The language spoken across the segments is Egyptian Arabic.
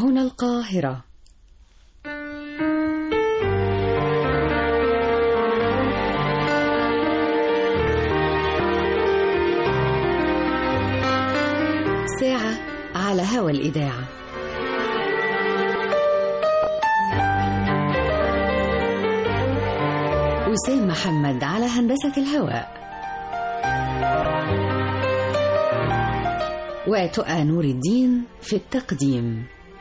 هنا القاهرة ساعة على هوا الإذاعة وسام محمد على هندسة الهواء وتقى نور الدين في التقديم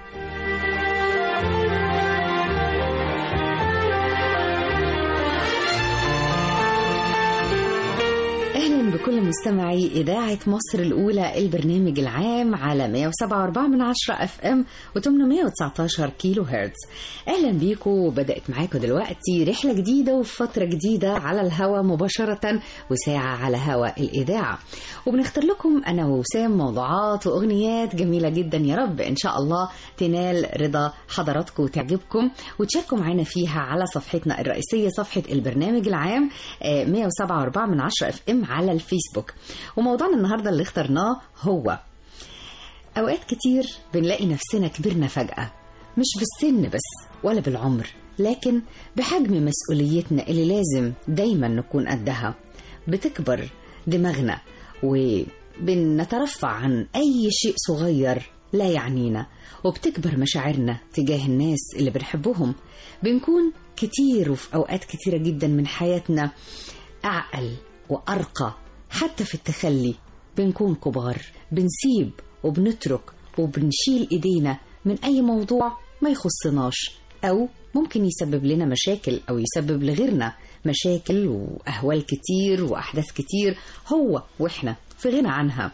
أهلا بكل مستمعي إذاعة مصر الأولى البرنامج العام على 107.4 من عشرة أف أم و819 كيلو هرتز أهلا بيكم وبدأت معاكم دلوقتي رحلة جديدة وفترة جديدة على الهوا مباشرة وساعة على هوا الإذاعة وبنختار لكم أنا وسام موضوعات وأغنيات جميلة جدا يا رب إن شاء الله تنال رضا حضراتكم وتعجبكم وتشاركوا معنا فيها على صفحتنا الرئيسية صفحة البرنامج العام 107.4 من عشرة اف ام على الفيسبوك وموضوعنا النهارده اللي اخترناه هو اوقات كتير بنلاقي نفسنا كبرنا فجأة مش بالسن بس ولا بالعمر لكن بحجم مسؤوليتنا اللي لازم دايما نكون قدها بتكبر دماغنا وبنترفع عن اي شيء صغير لا يعنينا وبتكبر مشاعرنا تجاه الناس اللي بنحبهم بنكون كتير وفي اوقات كتيرة جدا من حياتنا اعقل وأرقى حتى في التخلي بنكون كبار بنسيب وبنترك وبنشيل إيدينا من أي موضوع ما يخصناش أو ممكن يسبب لنا مشاكل أو يسبب لغيرنا مشاكل وأهوال كتير وأحداث كتير هو وإحنا في غنى عنها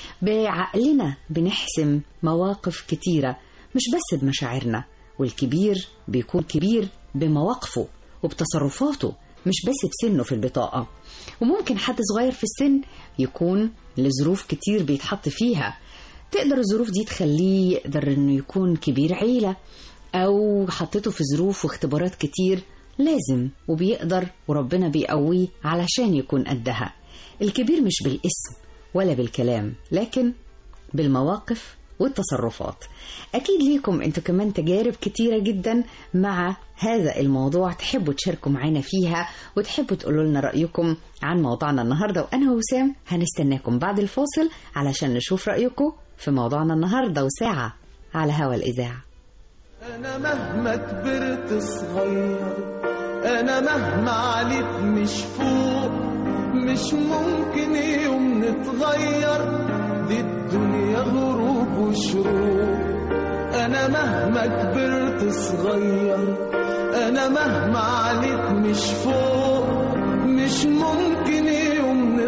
بعقلنا بنحسم مواقف كتيرة مش بس بمشاعرنا والكبير بيكون كبير بمواقفه وبتصرفاته مش بس بسنه في البطاقة وممكن حد صغير في السن يكون لظروف كتير بيتحط فيها تقدر الظروف دي تخليه يقدر انه يكون كبير عيلة او حطيته في ظروف واختبارات كتير لازم وبيقدر وربنا بيقويه علشان يكون قدها الكبير مش بالاسم ولا بالكلام لكن بالمواقف والتصرفات أكيد ليكم أنتوا كمان تجارب كتيرة جدا مع هذا الموضوع تحبوا تشاركوا معانا فيها وتحبوا تقولوا لنا رأيكم عن موضوعنا النهاردة وأنا وسام هنستناكم بعد الفاصل علشان نشوف رأيكم في موضوعنا النهاردة وساعة على هوا الإذاعة أنا مهما كبرت صغير أنا مهما عليت مش فوق مش ممكن يوم نتغير دي الدنيا غروب وشروق أنا مهما كبرت صغير أنا مهما عليت مش فوق مش ممكن يوم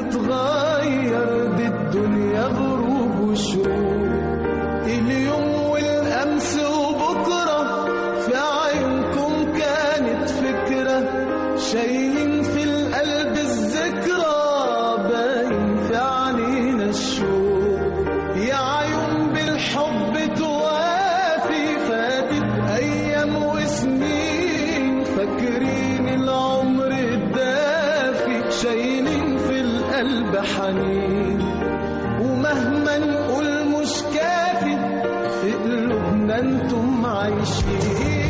نتغير دي الدنيا غروب وشروق اليوم والأمس وبكرة في عيونكم كانت فكرة شايلين في القلب الذكرى باين في علينا الشوق يا عيون بالحب توافي فاتت أيام وسنين فاكرين العمر الدافي شايلين في القلب حنين ومهما نقول مش كافي في قلوبنا انتم عايشين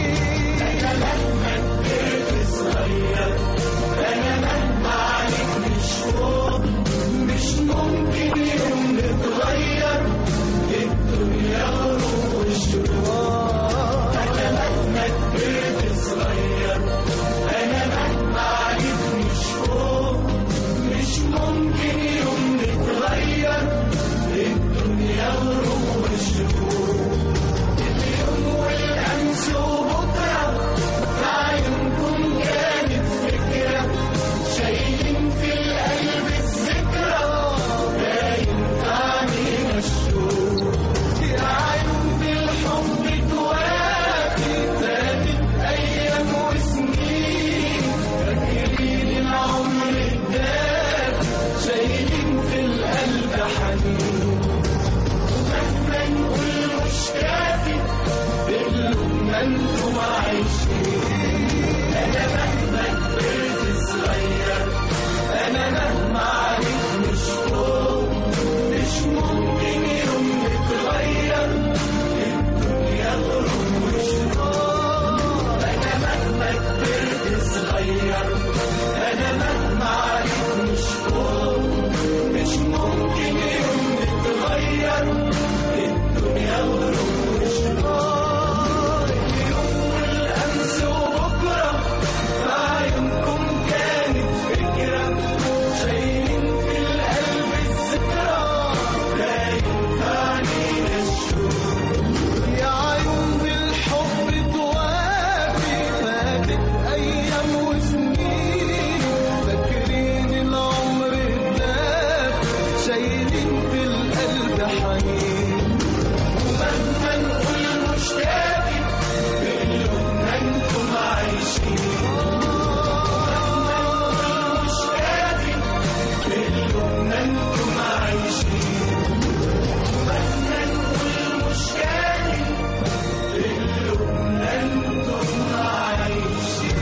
مش ممكن يوم نتغير الدنيا غروب والشروق انا مهما كبرت صغير انا مهما عليت مش فوق مش ممكن يوم نتغير الدنيا غروب والشروق اليوم والامس وبكره في عيونكم كانت فكره شايلين في القلب الذكرى باين في عينينا الشوق يا عيون بالحب توافي فاتت ايام وسنين فاكرين العمر الدافي شايلين في القلب حنين ومهما نقول مش كافي بقلوبنا انتم عايشين انا مهما كبرت صغير انا مهما عليك مش فوق مش ممكن يوم نتغير الدنيا غروب نتغير أنا مهما عليك مش فوق مش ممكن يوم نتغير الدنيا غروب وشروق اليوم والأمس وبكرة في عيونكم كانت فكرة شايلين في القلب الذكرى لا ينفعني الشوق يا عيون بالحب توافي فاتت أيام وسنين فاكرين العمر الدافي شايلين في القلب حنين ومهما نقول مش كافي بقلوبنا انتم عايشين مهما نقول مش كافي بقلوبنا انتم عايشين مهما نقول مش كافي بقلوبنا انتم عايشين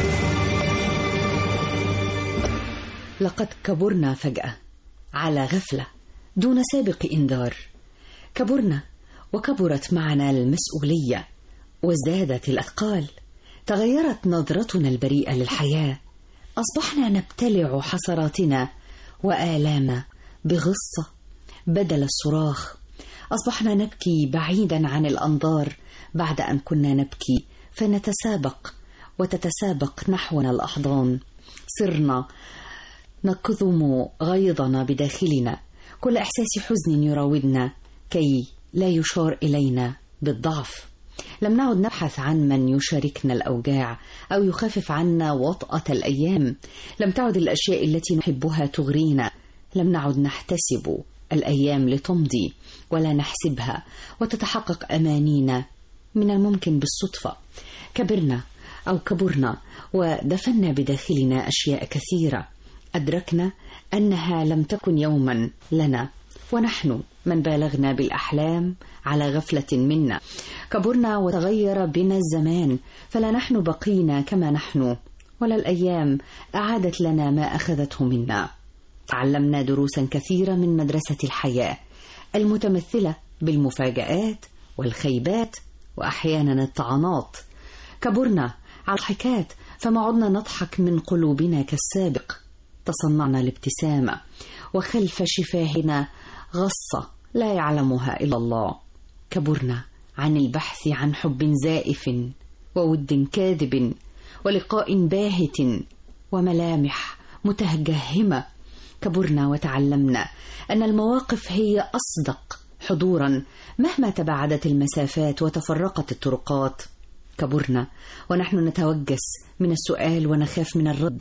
لقد كبرنا فجأة على غفلة دون سابق إنذار كبرنا وكبرت معنا المسؤولية وازدادت الأثقال تغيرت نظرتنا البريئة للحياة أصبحنا نبتلع حسراتنا وآلامنا بغصة بدل الصراخ أصبحنا نبكي بعيدا عن الأنظار بعد أن كنا نبكي فنتسابق وتتسابق نحونا الأحضان صرنا نكظم غيظنا بداخلنا كل احساس حزن يراودنا كي لا يشار الينا بالضعف لم نعد نبحث عن من يشاركنا الاوجاع او يخفف عنا وطاه الايام لم تعد الاشياء التي نحبها تغرينا لم نعد نحتسب الايام لتمضي ولا نحسبها وتتحقق امانينا من الممكن بالصدفه كبرنا او كبرنا ودفنا بداخلنا اشياء كثيره أدركنا أنها لم تكن يوما لنا ونحن من بالغنا بالأحلام على غفلة منا كبرنا وتغير بنا الزمان فلا نحن بقينا كما نحن ولا الأيام أعادت لنا ما أخذته منا تعلمنا دروسا كثيرة من مدرسة الحياة المتمثلة بالمفاجآت والخيبات وأحيانا الطعنات كبرنا على الحكايات فما عدنا نضحك من قلوبنا كالسابق تصنعنا الابتسامة وخلف شفاهنا غصة لا يعلمها إلا الله كبرنا عن البحث عن حب زائف وود كاذب ولقاء باهت وملامح متجهمة كبرنا وتعلمنا أن المواقف هي أصدق حضورا مهما تباعدت المسافات وتفرقت الطرقات كبرنا ونحن نتوجس من السؤال ونخاف من الرد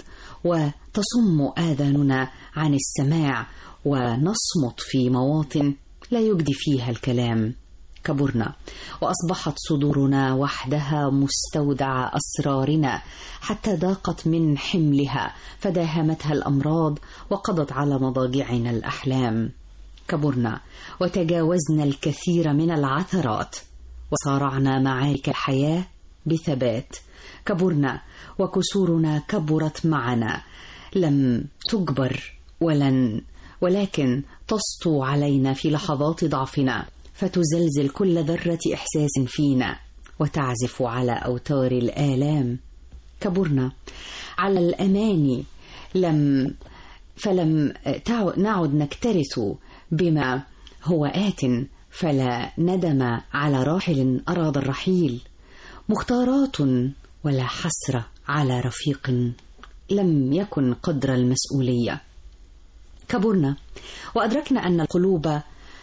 وتصم آذاننا عن السماع ونصمت في مواطن لا يجدي فيها الكلام كبرنا واصبحت صدورنا وحدها مستودع اسرارنا حتى ضاقت من حملها فداهمتها الامراض وقضت على مضاجعنا الاحلام كبرنا وتجاوزنا الكثير من العثرات وصارعنا معارك الحياه بثبات كبرنا وكسورنا كبرت معنا لم تجبر ولن ولكن تسطو علينا في لحظات ضعفنا فتزلزل كل ذره احساس فينا وتعزف على اوتار الالام كبرنا على الاماني لم فلم تعد نعد نكترث بما هو ات فلا ندم على راحل اراد الرحيل مختارات ولا حسره على رفيق لم يكن قدر المسؤوليه كبرنا وادركنا ان القلوب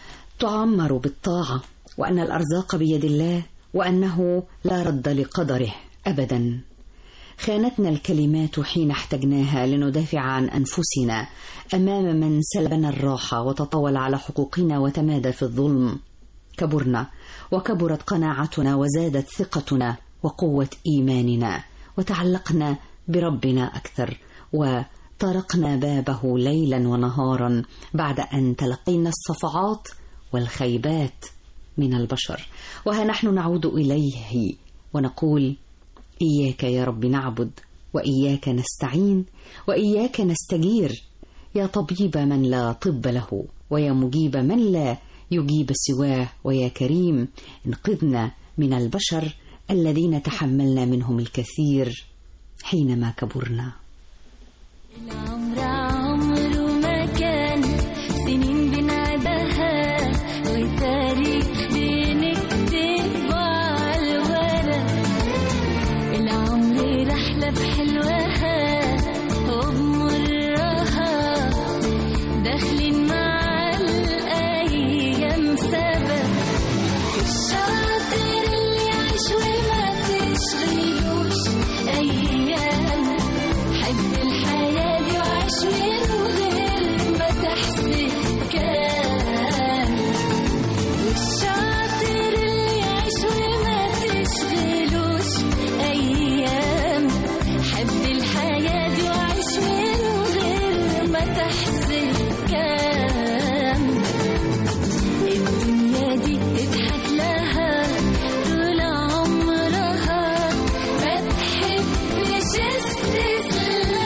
تعمر بالطاعه وان الارزاق بيد الله وانه لا رد لقدره ابدا خانتنا الكلمات حين احتجناها لندافع عن انفسنا امام من سلبنا الراحه وتطاول على حقوقنا وتمادى في الظلم كبرنا وكبرت قناعتنا وزادت ثقتنا وقوه ايماننا وتعلقنا بربنا اكثر وطرقنا بابه ليلا ونهارا بعد ان تلقينا الصفعات والخيبات من البشر وها نحن نعود اليه ونقول اياك يا رب نعبد واياك نستعين واياك نستجير يا طبيب من لا طب له ويا مجيب من لا يجيب سواه ويا كريم انقذنا من البشر الذين تحملنا منهم الكثير حينما كبرنا العمر عمره ما كان سنين بنعدها وتاريخ بنكتب على الورق العمر رحلة بحلوها وبمرها داخلين مع الأيام سبق الشاطر اللي يعيش وما تشغلوش أيام حب الحياة دي وعيش من غير ما تحسب كام والشاطر اللي يعيش وما تشغلوش أيام حب الحياة دي وعيش من غير ما تحسب كام الدنيا دي تضحك لها طول عمرها ما تحبش استسلام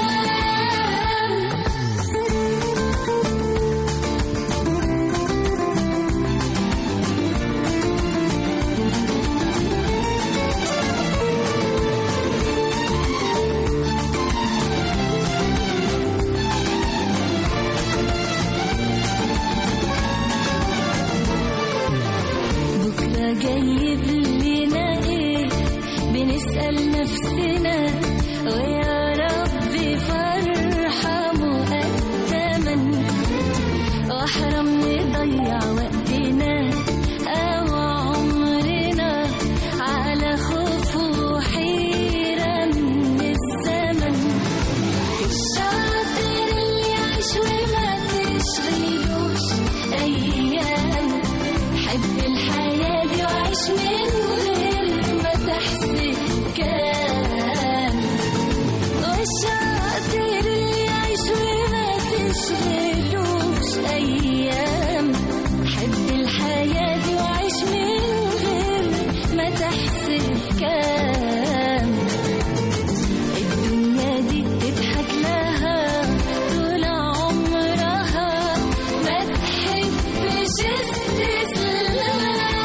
بكرة جايب لنا ايه بنسأل نفسنا ويا رب فرحة مقدما واحرم نضيع وقتنا أو عمرنا على خوف وحيرة من الزمن الشاطر اللي يعيش وما تشغلوش أيام حب الحياة دي وعيش من غير ما تحسب كام والشاطر اللي يعيش وما تشغلوش أيام حب الحياة دي وعيش من غير ما تحسب كام الدنيا دي تضحك لها طول عمرها ما تحبش استسلام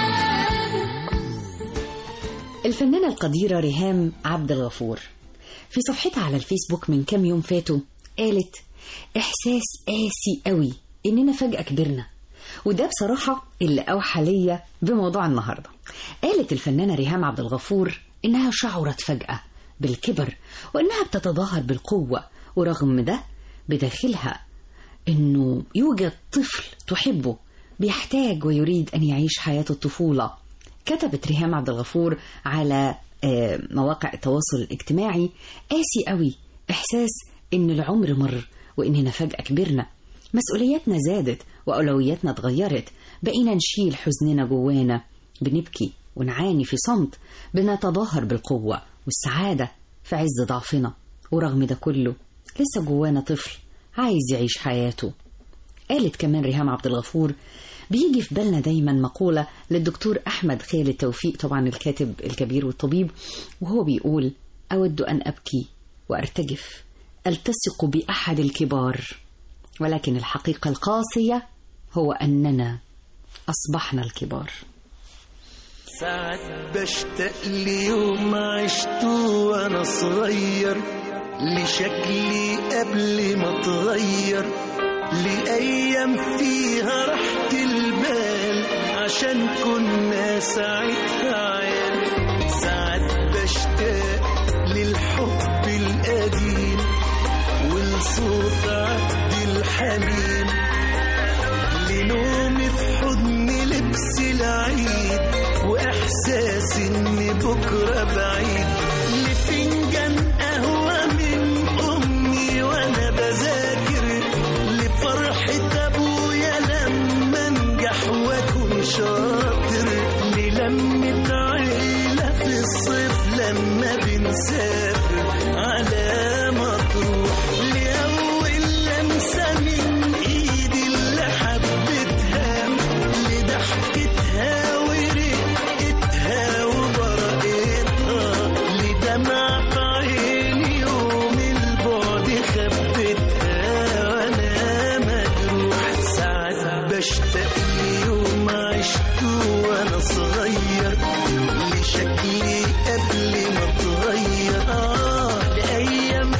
الفنانة القديرة ريهام عبد الغفور في صفحتها على الفيسبوك من كام يوم فاتوا قالت إحساس قاسي قوي إننا فجأة كبرنا وده بصراحة اللي أوحى ليا بموضوع النهاردة قالت الفنانة ريهام عبد الغفور إنها شعرت فجأة بالكبر وإنها بتتظاهر بالقوة ورغم ده بداخلها إنه يوجد طفل تحبه بيحتاج ويريد أن يعيش حياة الطفولة كتبت ريهام عبد الغفور على آه، مواقع التواصل الاجتماعي قاسي قوي إحساس إن العمر مر وإننا فجأة كبرنا مسؤولياتنا زادت وأولوياتنا اتغيرت بقينا نشيل حزننا جوانا بنبكي ونعاني في صمت بنتظاهر بالقوة والسعادة في عز ضعفنا ورغم ده كله لسه جوانا طفل عايز يعيش حياته قالت كمان ريهام عبد الغفور بيجي في بالنا دايما مقولة للدكتور أحمد خالد توفيق طبعا الكاتب الكبير والطبيب وهو بيقول أود أن أبكي وأرتجف ألتصق بأحد الكبار ولكن الحقيقة القاسية هو أننا أصبحنا الكبار ساعات بشتاق ليوم عشته وانا صغير لشكلي قبل ما اتغير لأيام فيها راحة البال عشان كنا ساعتها عيال ساعات بشتاق للحب القديم ولصوت عبد الحليم لنوم في حضن لبس العيد واحساس ان بكره بعيد لفنجان قهوه من امي وانا بذاكر لفرحه ابويا لما انجح واكون شاطر للمه عيله في الصيف لما بنسافر على مطروح لاول لمسه من ايدي اللي حبيتها لضحكتها ورقتها وبرقتها لدمع في عيني يوم البعد خبتها وانا مجروح ساعات بشتاق ليوم عشته وانا صغير لشكلي قبل ما اتغير آه لأيام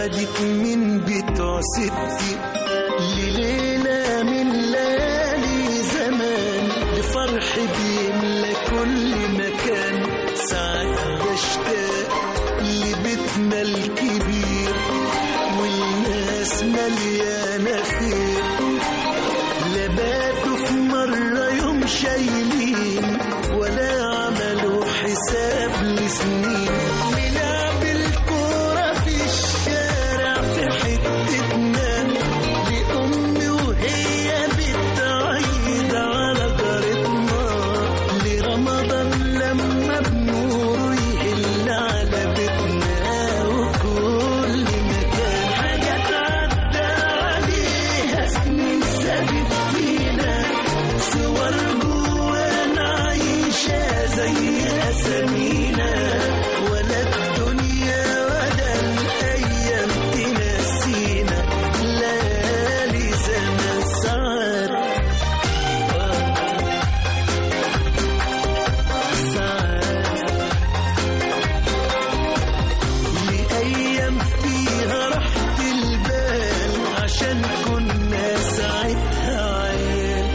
خدت من بتوع ستي لليلة من ليالي زمان لفرح بيملى كل مكان ساعات بشتاق لبيتنا الكبير والناس مليانة خير لباتوا في مرة يوم شايلين ولا عملوا حساب لسنين نلعب الكورة في الشارع في حتتنا لأمي وهي بتعيد على جارتنا لرمضان لما بنوره يهل على بيتنا وكل مكان حاجة تعدى عليها سنين سابت فينا صور جوانا عايشة زي أسامينا ولا الدنيا ولا الأيام تنسينا ليالي زمان ساعات ساعات لأيام فيها راحة البال عشان كنا ساعتها عيال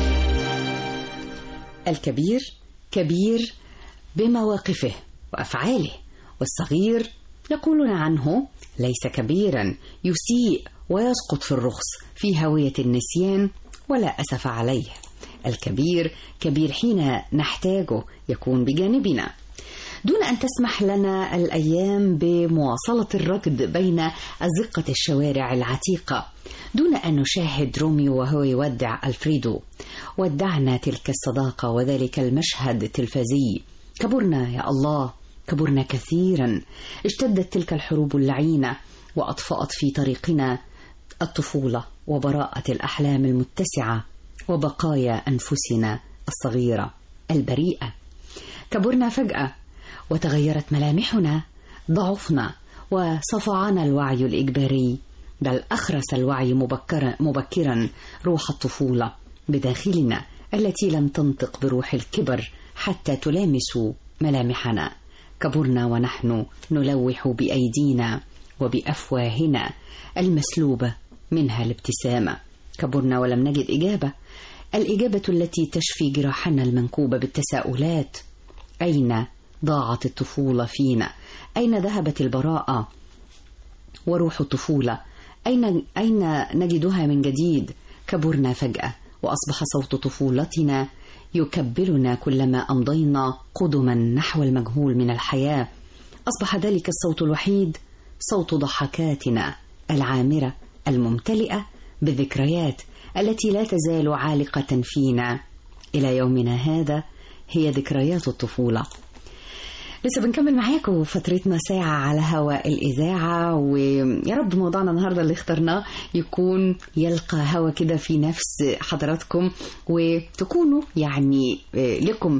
الكبير كبير بمواقفه وافعاله والصغير يقولون عنه ليس كبيرا يسيء ويسقط في الرخص في هويه النسيان ولا اسف عليه الكبير كبير حين نحتاجه يكون بجانبنا دون أن تسمح لنا الأيام بمواصلة الركض بين أزقة الشوارع العتيقة دون أن نشاهد روميو وهو يودع ألفريدو ودعنا تلك الصداقة وذلك المشهد التلفزي كبرنا يا الله كبرنا كثيرا اشتدت تلك الحروب اللعينة وأطفأت في طريقنا الطفولة وبراءة الأحلام المتسعة وبقايا أنفسنا الصغيرة البريئة كبرنا فجأة وتغيرت ملامحنا ضعفنا وصفعنا الوعي الإجباري بل أخرس الوعي مبكرا, مبكرا روح الطفولة بداخلنا التي لم تنطق بروح الكبر حتى تلامس ملامحنا كبرنا ونحن نلوح بأيدينا وبأفواهنا المسلوبة منها الابتسامة كبرنا ولم نجد إجابة الإجابة التي تشفي جراحنا المنكوبة بالتساؤلات أين ضاعت الطفولة فينا أين ذهبت البراءة وروح الطفولة أين, أين نجدها من جديد كبرنا فجأة وأصبح صوت طفولتنا يكبلنا كلما أمضينا قدما نحو المجهول من الحياة أصبح ذلك الصوت الوحيد صوت ضحكاتنا العامرة الممتلئة بالذكريات التي لا تزال عالقة فينا إلى يومنا هذا هي ذكريات الطفولة لسه بنكمل معاكم فترتنا ساعة على هواء الإذاعة ويا رب موضوعنا النهاردة اللي اخترناه يكون يلقى هوا كده في نفس حضراتكم وتكونوا يعني لكم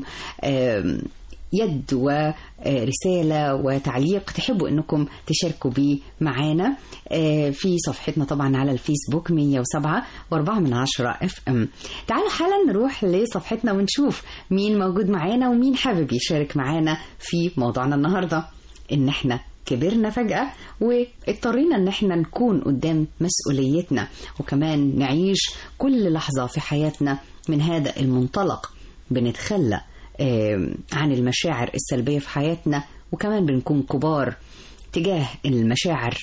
يد ورسالة وتعليق تحبوا انكم تشاركوا بيه معانا في صفحتنا طبعا على الفيسبوك 107 و4 من عشرة اف ام تعالوا حالا نروح لصفحتنا ونشوف مين موجود معانا ومين حابب يشارك معانا في موضوعنا النهاردة ان احنا كبرنا فجأة واضطرينا ان احنا نكون قدام مسؤوليتنا وكمان نعيش كل لحظة في حياتنا من هذا المنطلق بنتخلى عن المشاعر السلبية في حياتنا وكمان بنكون كبار تجاه المشاعر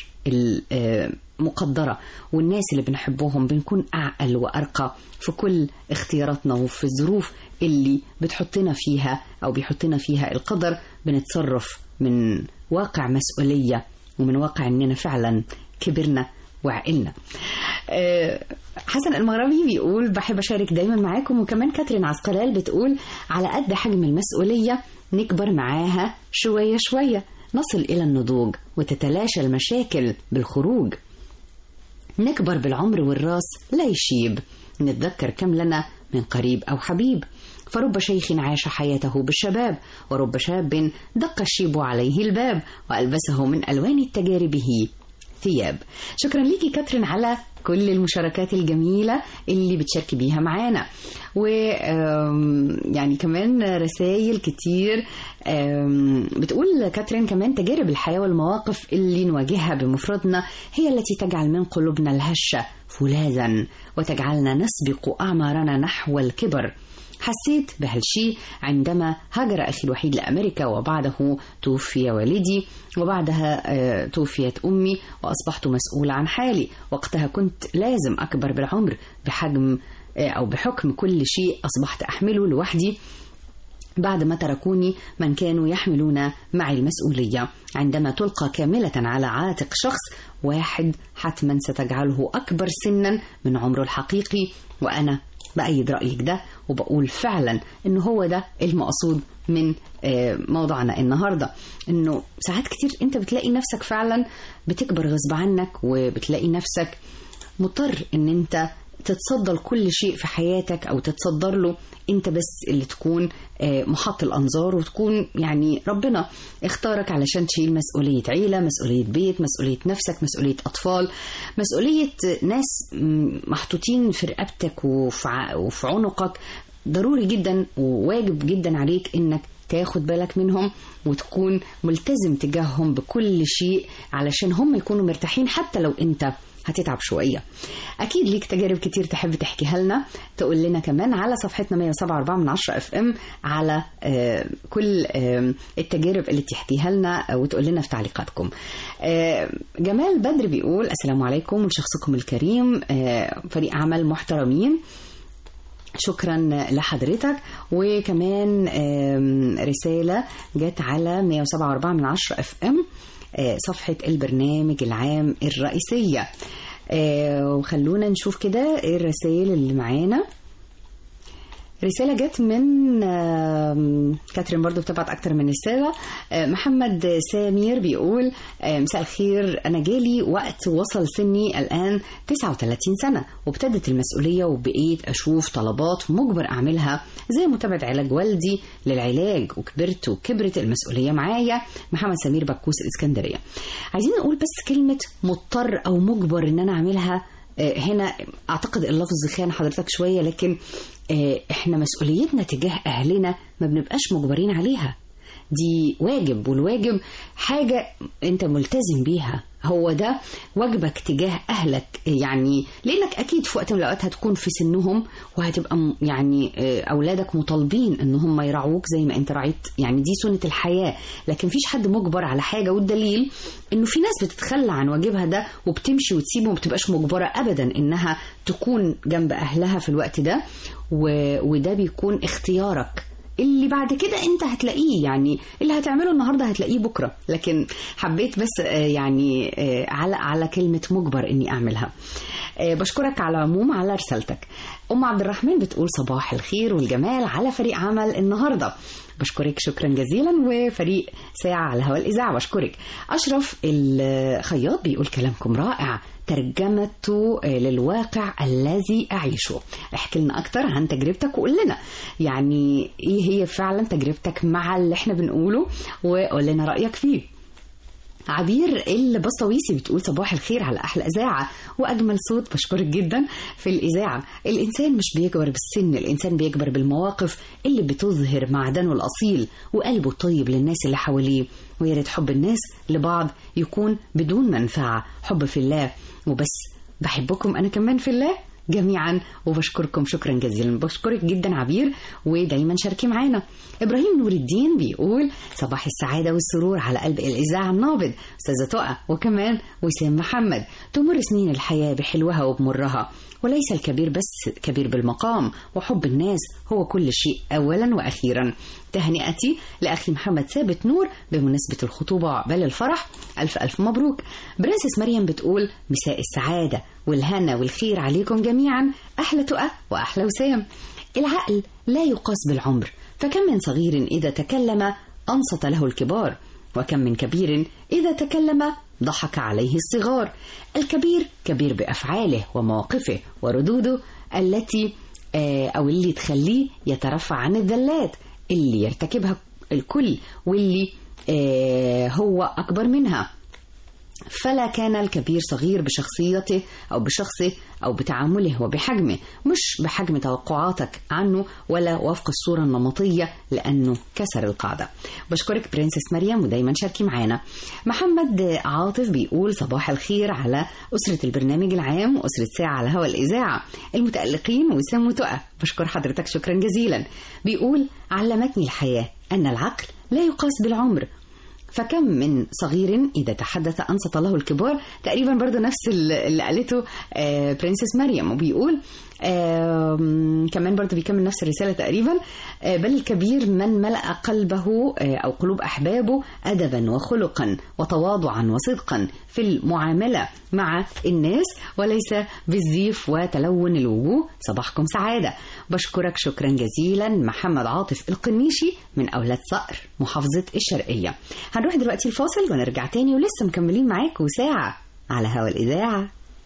المقدرة والناس اللي بنحبهم بنكون أعقل وأرقى في كل اختياراتنا وفي الظروف اللي بتحطنا فيها أو بيحطنا فيها القدر بنتصرف من واقع مسؤولية ومن واقع إننا فعلا كبرنا وعقلنا حسن المغربي بيقول بحب أشارك دايما معاكم وكمان كاترين عسقلال بتقول على قد حجم المسؤولية نكبر معاها شوية شوية نصل إلى النضوج وتتلاشى المشاكل بالخروج نكبر بالعمر والراس لا يشيب نتذكر كم لنا من قريب أو حبيب فرب شيخ عاش حياته بالشباب ورب شاب دق الشيب عليه الباب وألبسه من ألوان التجاربه ثياب شكرا ليكي كاترين على كل المشاركات الجميلة اللي بتشاركي بيها معانا و آم، يعني كمان رسائل كتير آم، بتقول كاترين كمان تجارب الحياة والمواقف اللي نواجهها بمفردنا هي التي تجعل من قلوبنا الهشة فولاذا وتجعلنا نسبق أعمارنا نحو الكبر حسيت بهالشيء عندما هاجر أخي الوحيد لأمريكا وبعده توفي والدي وبعدها آه، توفيت أمي وأصبحت مسؤولة عن حالي وقتها كنت لازم أكبر بالعمر بحجم آه، أو بحكم كل شيء أصبحت أحمله لوحدي بعد ما تركوني من كانوا يحملون معي المسؤولية عندما تلقى كاملة على عاتق شخص واحد حتما ستجعله أكبر سنا من عمره الحقيقي وأنا بأيد رأيك ده وبقول فعلا إن هو ده المقصود من آه، موضوعنا النهاردة إنه ساعات كتير أنت بتلاقي نفسك فعلا بتكبر غصب عنك وبتلاقي نفسك مضطر ان انت تتصدى لكل شيء في حياتك او تتصدر له انت بس اللي تكون آه، محط الانظار وتكون يعني ربنا اختارك علشان تشيل مسؤوليه عيله مسؤوليه بيت مسؤوليه نفسك مسؤوليه اطفال مسؤوليه ناس م، محطوطين في رقبتك وفي ع- وفي عنقك ضروري جدا وواجب جدا عليك انك تاخد بالك منهم وتكون ملتزم تجاههم بكل شيء علشان هم يكونوا مرتاحين حتى لو انت هتتعب شوية أكيد ليك تجارب كتير تحب تحكيها لنا تقول لنا كمان على صفحتنا 107.4 من 10 اف ام على آه، كل آه، التجارب اللي تحكيها لنا وتقول لنا في تعليقاتكم آه، جمال بدر بيقول السلام عليكم ولشخصكم الكريم آه، فريق عمل محترمين شكرا لحضرتك وكمان آم، رسالة جت على 107.4 من 10 اف ام صفحة البرنامج العام الرئيسية آه، وخلونا نشوف كده ايه الرسائل اللي معانا رسالة جت من آم، كاترين برضو بتبعت أكتر من رسالة آه، محمد سامير بيقول آه، مساء الخير أنا جالي وقت وصل سني الآن 39 سنة وابتدت المسؤولية وبقيت أشوف طلبات مجبر أعملها زي متابعة علاج والدي للعلاج وكبرت وكبرت المسؤولية معايا محمد سمير بكوس الإسكندرية عايزين نقول بس كلمة مضطر أو مجبر إن أنا أعملها آه، هنا اعتقد اللفظ خان حضرتك شويه لكن آه، احنا مسؤوليتنا تجاه اهلنا ما بنبقاش مجبرين عليها دي واجب والواجب حاجه انت ملتزم بيها هو ده واجبك تجاه اهلك يعني لانك اكيد في وقت من الاوقات هتكون في سنهم وهتبقى م- يعني آه، اولادك مطالبين ان هم يرعوك زي ما انت رعيت يعني دي سنه الحياه لكن مفيش حد مجبر على حاجه والدليل انه في ناس بتتخلى عن واجبها ده وبتمشي وتسيبه وما بتبقاش مجبره ابدا انها تكون جنب اهلها في الوقت ده و... وده بيكون اختيارك اللي بعد كده انت هتلاقيه يعني اللي هتعمله النهارده هتلاقيه بكره لكن حبيت بس آه، يعني آه، على على كلمه مجبر اني اعملها آه، بشكرك على العموم على رسالتك ام عبد الرحمن بتقول صباح الخير والجمال على فريق عمل النهارده بشكرك شكرا جزيلا وفريق ساعة على هواء الإذاعة بشكرك أشرف الخياط بيقول كلامكم رائع ترجمته للواقع الذي أعيشه احكي لنا أكتر عن تجربتك وقول لنا يعني إيه هي فعلا تجربتك مع اللي احنا بنقوله وقول لنا رأيك فيه عبير البسطويسي بتقول صباح الخير على احلى اذاعه واجمل صوت بشكرك جدا في الاذاعه الانسان مش بيكبر بالسن الانسان بيكبر بالمواقف اللي بتظهر معدنه الاصيل وقلبه الطيب للناس اللي حواليه ويا ريت حب الناس لبعض يكون بدون منفعه حب في الله وبس بحبكم انا كمان في الله جميعا وبشكركم شكرا جزيلا بشكرك جدا عبير ودايما شاركي معانا ابراهيم نور الدين بيقول صباح السعاده والسرور على قلب الاذاعه النابض استاذه تقى وكمان وسام محمد تمر سنين الحياه بحلوها وبمرها وليس الكبير بس كبير بالمقام وحب الناس هو كل شيء اولا واخيرا تهنئتي لاخي محمد ثابت نور بمناسبه الخطوبه وعقبال الفرح الف الف مبروك برنسس مريم بتقول مساء السعاده والهنا والخير عليكم جميعا احلى تقى واحلى وسام العقل لا يقاس بالعمر فكم من صغير اذا تكلم انصت له الكبار وكم من كبير اذا تكلم ضحك عليه الصغار الكبير كبير بافعاله ومواقفه وردوده التي آه، او اللي تخليه يترفع عن الذلات اللي يرتكبها الكل واللي آه، هو اكبر منها فلا كان الكبير صغير بشخصيته أو بشخصه أو بتعامله وبحجمه مش بحجم توقعاتك عنه ولا وفق الصورة النمطية لأنه كسر القاعدة بشكرك برنسس مريم ودايما شاركي معانا محمد عاطف بيقول صباح الخير على أسرة البرنامج العام وأسرة ساعة على هوا الإذاعة المتألقين وسام وتقى بشكر حضرتك شكرا جزيلا بيقول علمتني الحياة أن العقل لا يقاس بالعمر فكم من صغير إذا تحدث أنصت له الكبار تقريبا برضو نفس اللي قالته آه برنسس مريم وبيقول آه كمان برضو بيكمل نفس الرسالة تقريبا آه بل الكبير من ملأ قلبه آه أو قلوب أحبابه أدبا وخلقا وتواضعا وصدقا في المعاملة مع الناس وليس بالزيف وتلون الوجوه صباحكم سعادة بشكرك شكرا جزيلا محمد عاطف القنيشي من أولاد صقر محافظة الشرقية هنروح دلوقتي الفاصل ونرجع تاني ولسه مكملين معاكم ساعة على هوا الإذاعة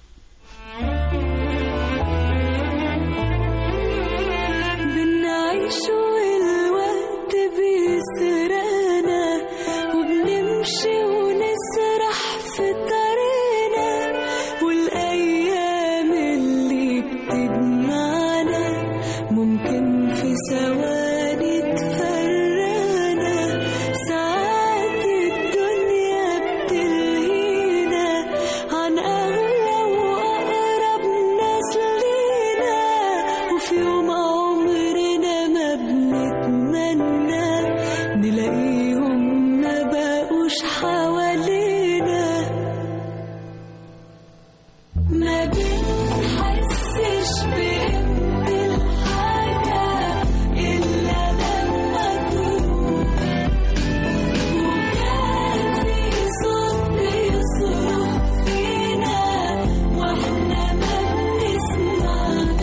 بنعيش والوقت بيسرقنا وبنمشي ونسرح في طريقنا والأيام اللي بتجمعنا ممكن في ثواني تفرقنا ساعات الدنيا بتلهينا عن أغلى وأقرب ناس لينا وفي يوم عمرنا ما بنتمنى نلاقيهم ما بقوش حوالينا ما بنحسش بقيمة الحاجة إلا لما تروح وكان في صوت بيصرخ فينا واحنا ما بنسمعش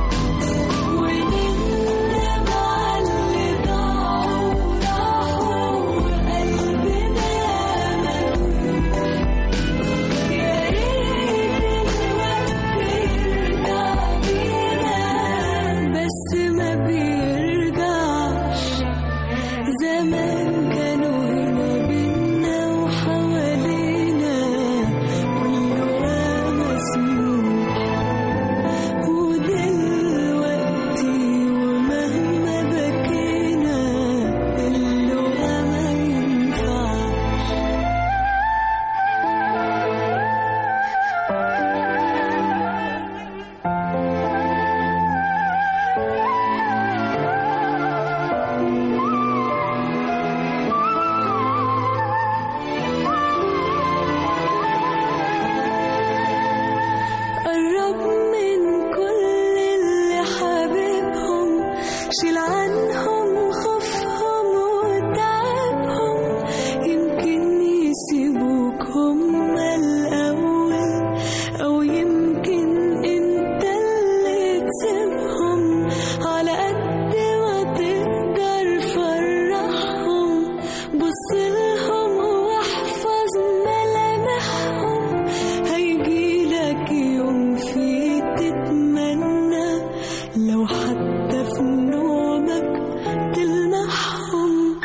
ونندم على اللي ضاعوا وراحوا وقلبنا ملوش يا ريت الوقت يرجع بينا بس ما بيرجعش زمان كانوا هنا بينا وحوالينا واللقا مسموح ودلوقتي ومهما بكينا اللقا ما ينفعش قرب من كل اللي حبيبهم شيل عنهم خوفهم وتعبهم يمكن يسيبوك هما الأول أو يمكن انت اللي تسيبهم على قد ما تقدر فرحهم بصلهم واحفظ ملامحهم هيجيلك يوم فيه تتمنى لو حتى في نومك تلمحهم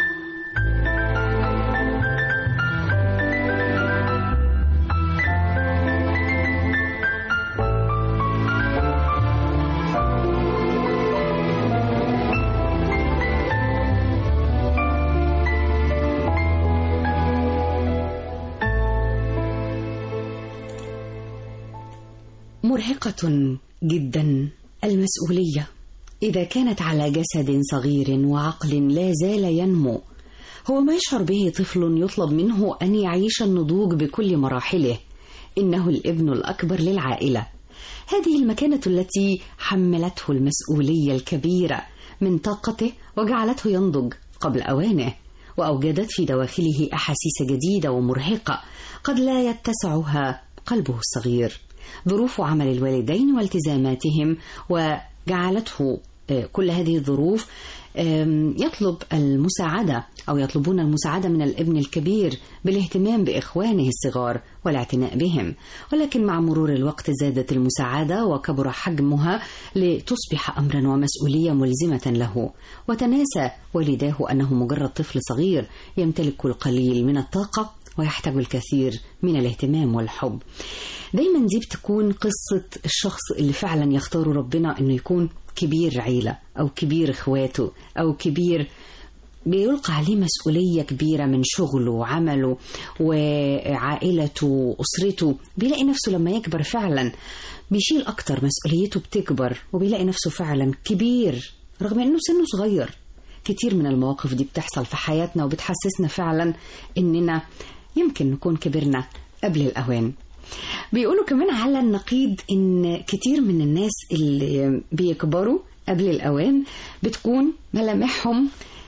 مرهقة جدا المسؤولية إذا كانت على جسد صغير وعقل لا زال ينمو هو ما يشعر به طفل يطلب منه أن يعيش النضوج بكل مراحله إنه الابن الأكبر للعائلة هذه المكانة التي حملته المسؤولية الكبيرة من طاقته وجعلته ينضج قبل أوانه وأوجدت في دواخله أحاسيس جديدة ومرهقة قد لا يتسعها قلبه الصغير ظروف عمل الوالدين والتزاماتهم وجعلته آه، كل هذه الظروف آم، يطلب المساعدة أو يطلبون المساعدة من الابن الكبير بالاهتمام بإخوانه الصغار والاعتناء بهم ولكن مع مرور الوقت زادت المساعدة وكبر حجمها لتصبح أمرا ومسؤولية ملزمة له وتناسى والداه أنه مجرد طفل صغير يمتلك القليل من الطاقة ويحتاج الكثير من الاهتمام والحب دايما دي بتكون قصة الشخص اللي فعلا يختار ربنا انه يكون كبير عيلة او كبير اخواته او كبير بيلقى عليه مسؤولية كبيرة من شغله وعمله وعائلته وأسرته بيلاقي نفسه لما يكبر فعلا بيشيل أكتر مسؤوليته بتكبر وبيلاقي نفسه فعلا كبير رغم أنه سنه صغير كتير من المواقف دي بتحصل في حياتنا وبتحسسنا فعلا إننا يمكن نكون كبرنا قبل الأوان بيقولوا كمان على النقيض إن كتير من الناس اللي بيكبروا قبل الأوان بتكون ملامحهم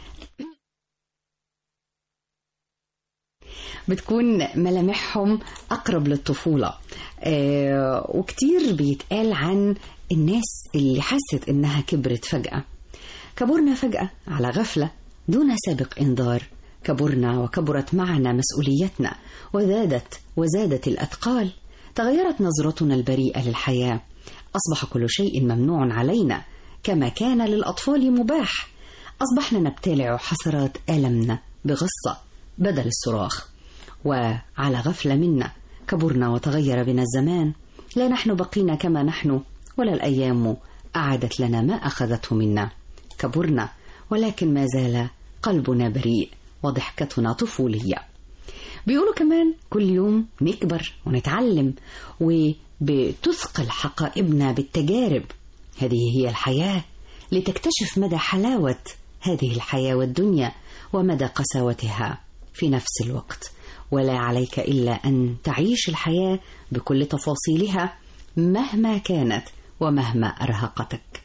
بتكون ملامحهم أقرب للطفولة آه وكتير بيتقال عن الناس اللي حست إنها كبرت فجأة كبرنا فجأة على غفلة دون سابق إنذار كبرنا وكبرت معنا مسؤوليتنا وزادت وزادت الأثقال تغيرت نظرتنا البريئة للحياة أصبح كل شيء ممنوع علينا كما كان للأطفال مباح أصبحنا نبتلع حسرات ألمنا بغصة بدل الصراخ وعلى غفلة منا كبرنا وتغير بنا الزمان لا نحن بقينا كما نحن ولا الأيام أعادت لنا ما أخذته منا كبرنا ولكن ما زال قلبنا بريء وضحكتنا طفولية بيقولوا كمان كل يوم نكبر ونتعلم وبتثقل حقائبنا بالتجارب هذه هي الحياة لتكتشف مدى حلاوة هذه الحياة والدنيا ومدى قساوتها في نفس الوقت ولا عليك إلا أن تعيش الحياة بكل تفاصيلها مهما كانت ومهما أرهقتك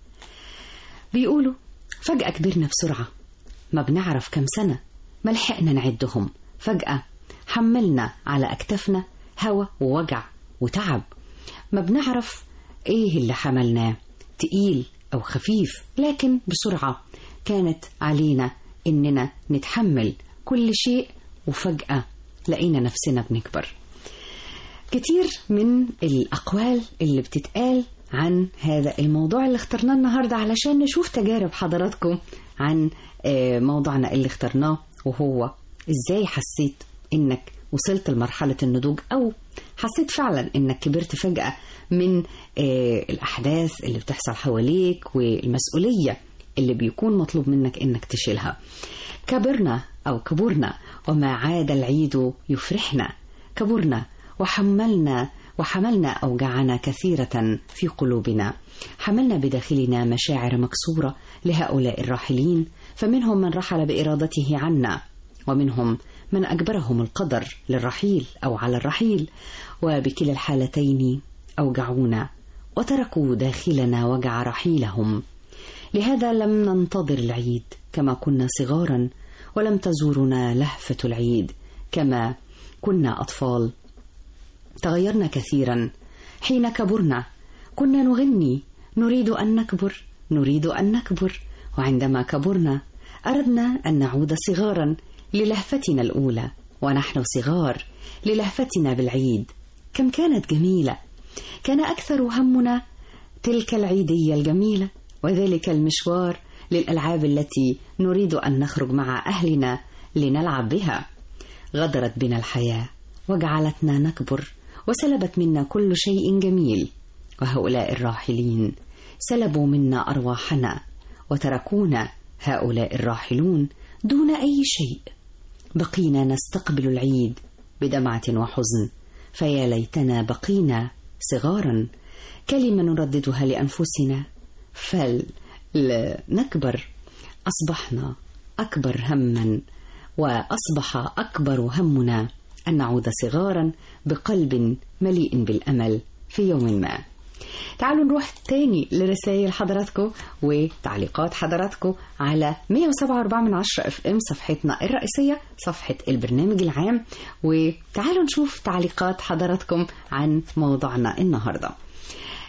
بيقولوا فجأة كبرنا بسرعة ما بنعرف كم سنة ما لحقنا نعدهم فجأة حملنا على أكتافنا هوى ووجع وتعب ما بنعرف إيه اللي حملناه تقيل أو خفيف لكن بسرعة كانت علينا إننا نتحمل كل شيء وفجأة لقينا نفسنا بنكبر كتير من الأقوال اللي بتتقال عن هذا الموضوع اللي اخترناه النهاردة علشان نشوف تجارب حضراتكم عن آه، موضوعنا اللي اخترناه وهو ازاي حسيت انك وصلت لمرحلة النضوج او حسيت فعلا انك كبرت فجأة من آه، الاحداث اللي بتحصل حواليك والمسؤولية اللي بيكون مطلوب منك انك تشيلها كبرنا او كبرنا وما عاد العيد يفرحنا كبرنا وحملنا وحملنا أوجاعنا كثيرة في قلوبنا حملنا بداخلنا مشاعر مكسورة لهؤلاء الراحلين فمنهم من رحل بإرادته عنا ومنهم من أجبرهم القدر للرحيل أو على الرحيل وبكلا الحالتين أوجعونا وتركوا داخلنا وجع رحيلهم لهذا لم ننتظر العيد كما كنا صغارا ولم تزورنا لهفة العيد كما كنا أطفال تغيرنا كثيرا حين كبرنا كنا نغني نريد أن نكبر نريد أن نكبر وعندما كبرنا أردنا أن نعود صغارا للهفتنا الأولى ونحن صغار للهفتنا بالعيد كم كانت جميلة كان أكثر همنا تلك العيدية الجميلة وذلك المشوار للألعاب التي نريد أن نخرج مع أهلنا لنلعب بها غدرت بنا الحياة وجعلتنا نكبر وسلبت منا كل شيء جميل وهؤلاء الراحلين سلبوا منا أرواحنا وتركونا هؤلاء الراحلون دون أي شيء بقينا نستقبل العيد بدمعة وحزن فيا ليتنا بقينا صغارا كلمة نرددها لأنفسنا فلنكبر أصبحنا أكبر هما وأصبح أكبر همنا أن نعود صغارا بقلب مليء بالأمل في يوم ما تعالوا نروح تاني لرسائل حضراتكم وتعليقات حضراتكم على 107.4 من عشرة اف ام صفحتنا الرئيسية صفحة البرنامج العام وتعالوا نشوف تعليقات حضراتكم عن موضوعنا النهاردة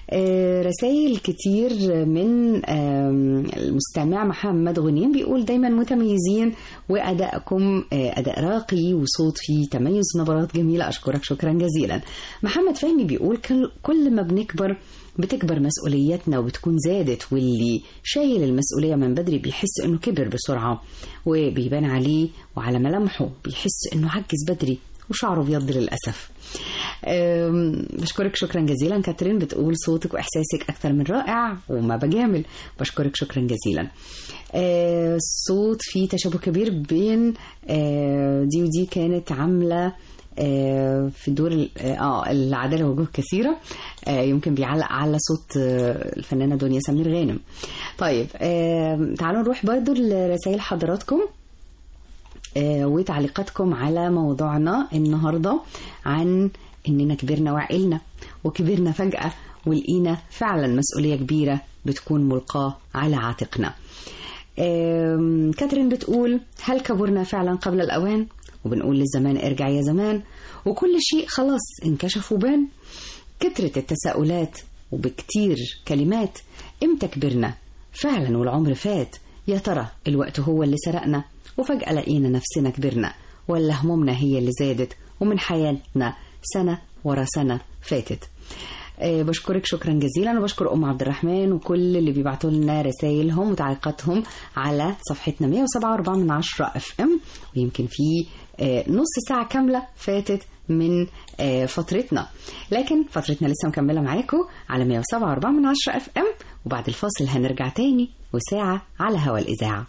آه، رسائل كتير من آم، المستمع محمد غنيم بيقول دايما متميزين وأدائكم آه، أداء راقي وصوت فيه تميز نبرات جميلة أشكرك شكرا جزيلا محمد فهمي بيقول كل- كل ما بنكبر بتكبر مسؤولياتنا وبتكون زادت واللي شايل المسؤولية من بدري بيحس انه كبر بسرعة وبيبان عليه وعلى ملامحه بيحس انه عجز بدري وشعره بيض للأسف أم، بشكرك شكرا جزيلا كاترين بتقول صوتك وإحساسك أكثر من رائع وما بجامل بشكرك شكرا جزيلا أه، الصوت فيه تشابه كبير بين أه، دي ودي كانت عاملة آه، في دور ال- اه العداله وجوه كثيره آه، يمكن بيعلق على صوت آه، الفنانه دنيا سمير غانم طيب آه، تعالوا نروح برضو لرسائل حضراتكم آه، وتعليقاتكم على موضوعنا النهارده عن اننا كبرنا وعقلنا وكبرنا فجأة ولقينا فعلا مسؤولية كبيرة بتكون ملقاة على عاتقنا. آم، كاترين بتقول هل كبرنا فعلا قبل الأوان؟ وبنقول للزمان ارجع يا زمان وكل شيء خلاص انكشف وبان كترت التساؤلات وبكتير كلمات امتى كبرنا فعلا والعمر فات يا ترى الوقت هو اللي سرقنا وفجأة لقينا نفسنا كبرنا ولا همومنا هي اللي زادت ومن حياتنا سنة ورا سنة فاتت آه، بشكرك شكرا جزيلا وبشكر ام عبد الرحمن وكل اللي بيبعتوا لنا رسائلهم وتعليقاتهم على صفحتنا 107.4 من 10 اف ام ويمكن في آه، نص ساعه كامله فاتت من آه، فترتنا لكن فترتنا لسه مكمله معاكم على 107.4 من 10 اف ام وبعد الفاصل هنرجع تاني وساعه على هوا الاذاعه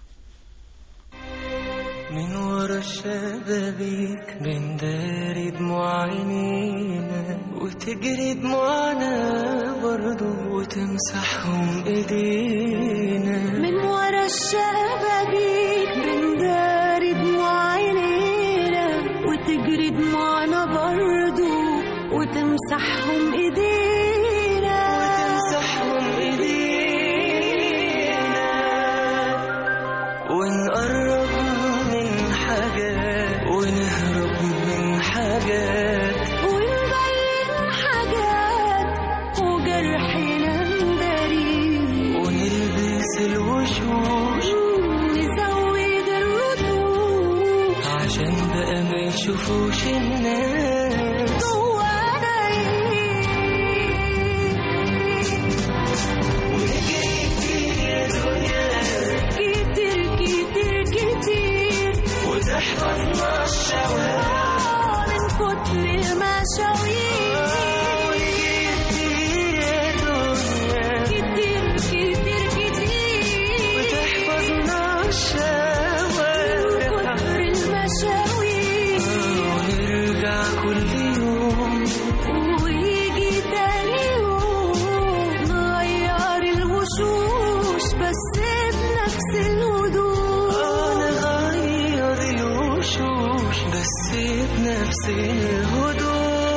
من ورا الشبابيك بنداري دموع عينينا وتجري دموعنا برضو وتمسحهم ايدينا من ورا الشبابيك بنداري دموع عينينا وتجري دموعنا برضو وتمسحهم ايدينا وتمسحهم ايدينا ونقرب من حاجات ونهرب من حاجات ونبين حاجات وجرحنا نداري ونلبس الوشوش نزود الردود عشان بقى ما يشوفوش الناس جوانا كتير كتير كتير وتحفظنا الشوارع من كتر المشاوير كتير كتير كتير وتحفظنا من الشوارع كتر المشاوير ونرجع كل يوم ويجي تاني يوم نغير الوشوش بس بنفس الهدوء نغير الوشوش بس بنفس الهدوء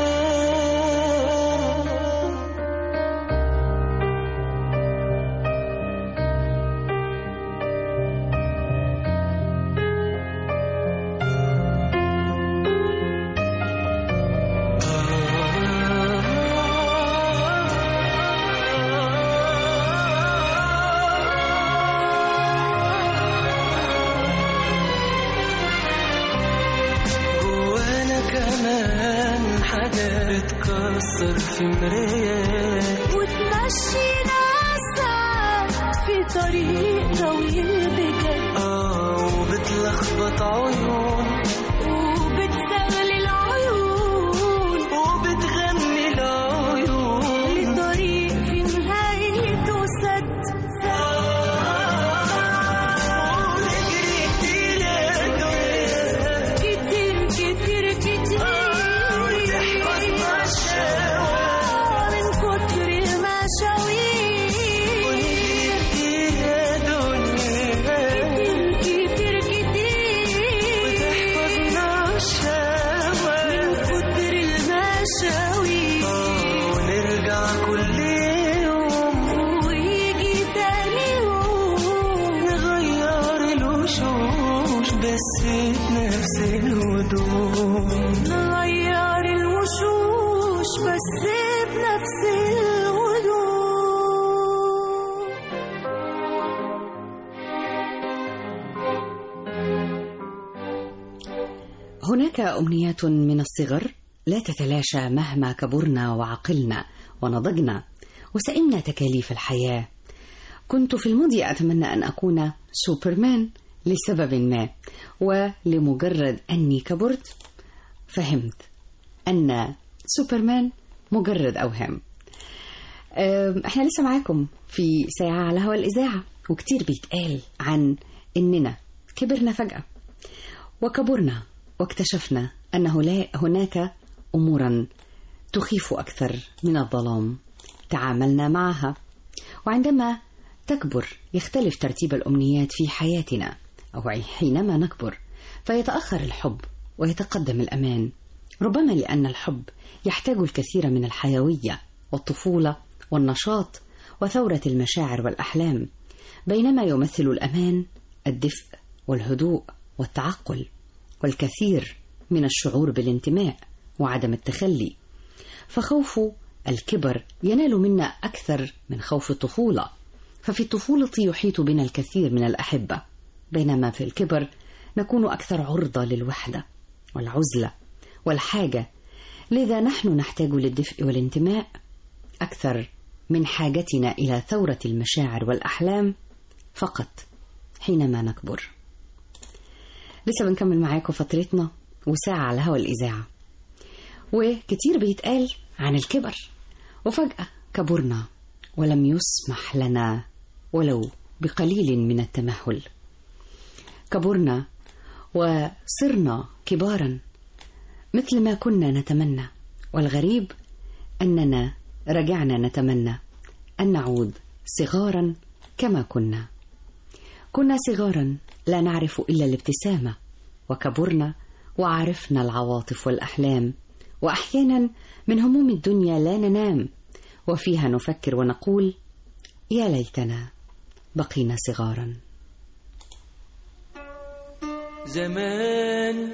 جوانا كمان حاجة بتكسر في مرايات وتمشينا ساعات في طريق طويل بجد اه وبتلخبط عيون وبتزغلل العيون وبتغني العيون لطريق في نهايته سد ونجري كتير يا دنيا كتير كتير كتير وتحفظنا الشوارع من كتر المشاوير ونجري كتير يا دنيا كتير كتير كتير وتحفظنا الشوارع من كتر المشاوير آه، ونرجع كل يوم ويجي تاني يوم نغير الوشوش بس بنفس الهدوء نغير الوشوش بس بنفس الهدوء هناك أمنيات من الصغر لا تتلاشى مهما كبرنا وعقلنا ونضجنا وسئمنا تكاليف الحياة كنت في الماضي أتمنى أن أكون سوبرمان لسبب ما ولمجرد أني كبرت فهمت أن سوبرمان مجرد أوهام أم، احنا لسه معاكم في ساعة على هوا الإذاعة وكتير بيتقال عن إننا كبرنا فجأة وكبرنا واكتشفنا أن هلا- هناك أمورا تخيف أكثر من الظلام تعاملنا معها وعندما تكبر يختلف ترتيب الأمنيات في حياتنا أو حينما نكبر فيتأخر الحب ويتقدم الأمان ربما لأن الحب يحتاج الكثير من الحيوية والطفولة والنشاط وثورة المشاعر والأحلام بينما يمثل الأمان الدفء والهدوء والتعقل والكثير من الشعور بالانتماء وعدم التخلي فخوف الكبر ينال منا أكثر من خوف الطفولة ففي الطفولة يحيط بنا الكثير من الأحبة بينما في الكبر نكون أكثر عرضة للوحدة والعزلة والحاجة لذا نحن نحتاج للدفء والانتماء أكثر من حاجتنا إلى ثورة المشاعر والأحلام فقط حينما نكبر لسه بنكمل معاكم فترتنا وساعة على هوا الإذاعة وكتير بيتقال عن الكبر وفجأة كبرنا ولم يسمح لنا ولو بقليل من التمهل كبرنا وصرنا كبارا مثل ما كنا نتمنى والغريب أننا رجعنا نتمنى أن نعود صغارا كما كنا كنا صغارا لا نعرف إلا الابتسامة وكبرنا وعرفنا العواطف والأحلام وأحيانا من هموم الدنيا لا ننام وفيها نفكر ونقول يا ليتنا بقينا صغارا زمان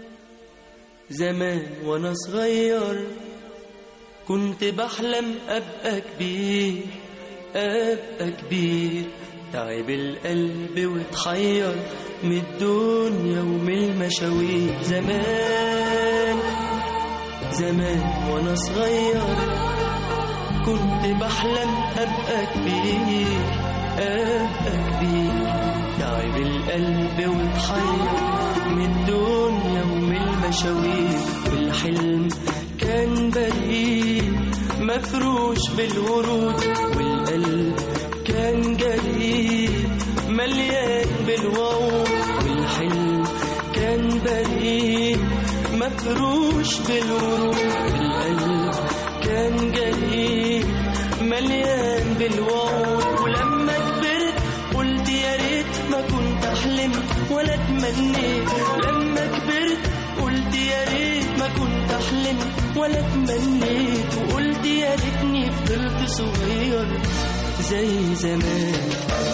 زمان وانا صغير كنت بحلم ابقى كبير ابقى كبير تعب القلب واتحير من الدنيا ومن المشاوير زمان زمان وانا صغير كنت بحلم ابقى كبير ابقى كبير تعب القلب واتحير من الدنيا ومن المشاوير والحلم كان بريء مفروش بالورود والقلب كان جريء مليان بالوعود والحلم كان بريء مفروش بالورود والقلب كان جريء مليان بالوعود ولما كبرت قلت يا ريت ما كنت احلم ولا اتمنيت لما كبرت قلت يا ريت ما كنت احلم ولا اتمنيت وقلت يا ريتني فضلت صغير زي زمان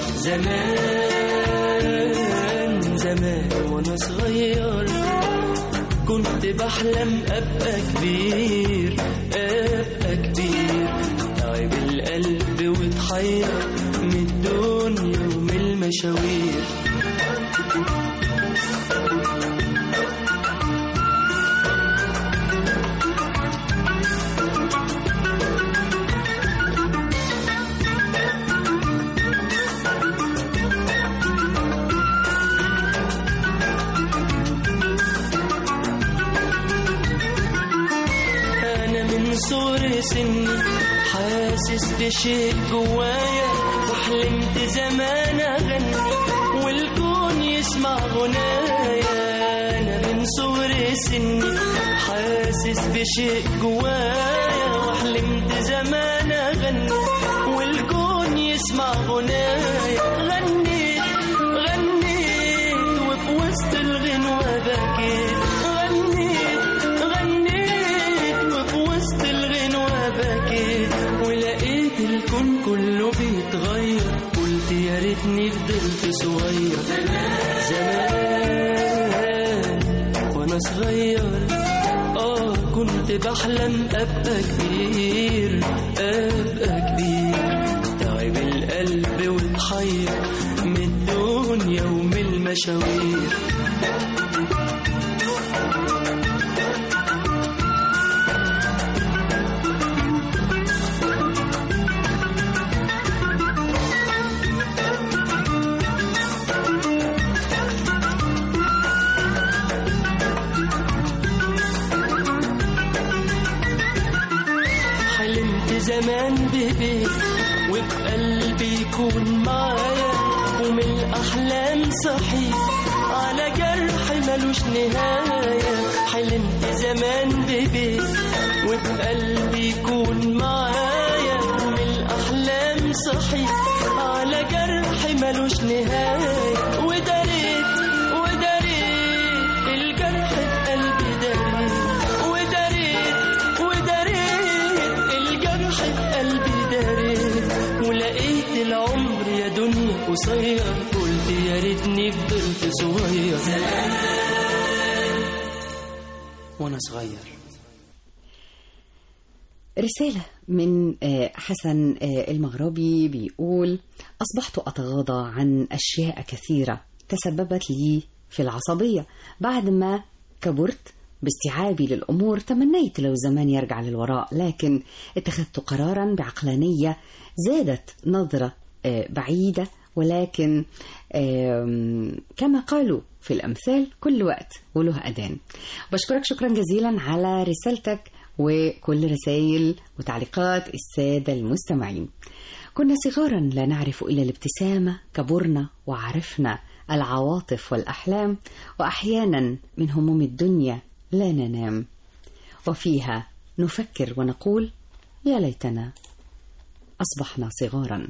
زمان زمان وانا صغير كنت بحلم ابقى كبير ابقى كبير تعب القلب واتحير من الدنيا ومن المشاوير أنا من صغر سني حاسس بشيء جوايا وحلمت زمان أغني والكون يسمع غنايا أنا من صغر سني حاسس بشيء جوايا وحلمت زمان أغني والكون يسمع غنايا غنيت غنيت وفي وسط الغنوة بكيت غنيت غنيت وفي وسط الغنوة بكيت ولقيت الكون كله بيتغير قلت يا ريتني فضلت صغير زمان وانا صغير اه كنت بحلم ابقى كبير ابقى كبير تعب القلب واتحير من الدنيا ومن المشاوير حلمت زمان ببيت وبقلبي يكون معايا ومن الأحلام صحيت على جرح ملوش نهاية حلمت زمان ببيت وبقلبي يكون معايا ومن الأحلام صحيت على جرح ملوش نهاية وداريت وداريت الجرح في قلبي داريت وداريت وداريت الجرح في قلبي داريت ولقيت العمر يا دنيا قصير قلت يا ريتني فضلت صغير وانا صغير رسالة من آه، حسن آه، المغربي بيقول أصبحت أتغاضى عن أشياء كثيرة تسببت لي في العصبية بعد ما كبرت باستيعابي للأمور تمنيت لو زمان يرجع للوراء لكن اتخذت قرارا بعقلانية زادت نظرة آه، بعيدة ولكن آم، كما قالوا في الأمثال كل وقت وله أذان بشكرك شكرا جزيلا على رسالتك وكل رسائل وتعليقات السادة المستمعين كنا صغارا لا نعرف إلا الابتسامة كبرنا وعرفنا العواطف والأحلام وأحيانا من هموم الدنيا لا ننام وفيها نفكر ونقول يا ليتنا أصبحنا صغارا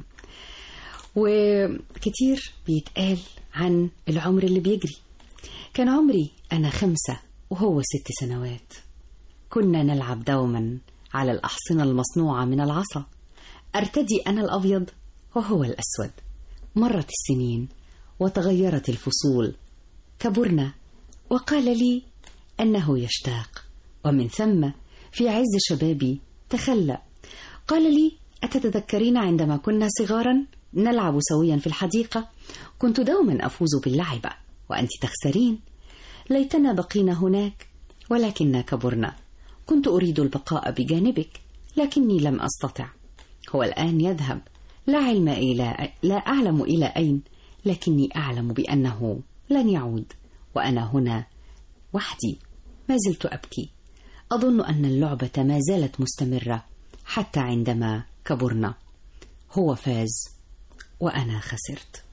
وكتير بيتقال عن العمر اللي بيجري كان عمري أنا خمسة وهو ست سنوات كنا نلعب دوما على الأحصنة المصنوعة من العصا أرتدي أنا الأبيض وهو الأسود مرت السنين وتغيرت الفصول كبرنا وقال لي أنه يشتاق ومن ثم في عز شبابي تخلى قال لي أتتذكرين عندما كنا صغارا نلعب سويا في الحديقة كنت دوما أفوز باللعبة وأنت تخسرين ليتنا بقينا هناك ولكننا كبرنا كنت أريد البقاء بجانبك لكني لم أستطع هو الآن يذهب لا علم إلى لا أعلم إلى أين لكني أعلم بأنه لن يعود وأنا هنا وحدي ما زلت أبكي أظن أن اللعبة ما زالت مستمرة حتى عندما كبرنا هو فاز وأنا خسرت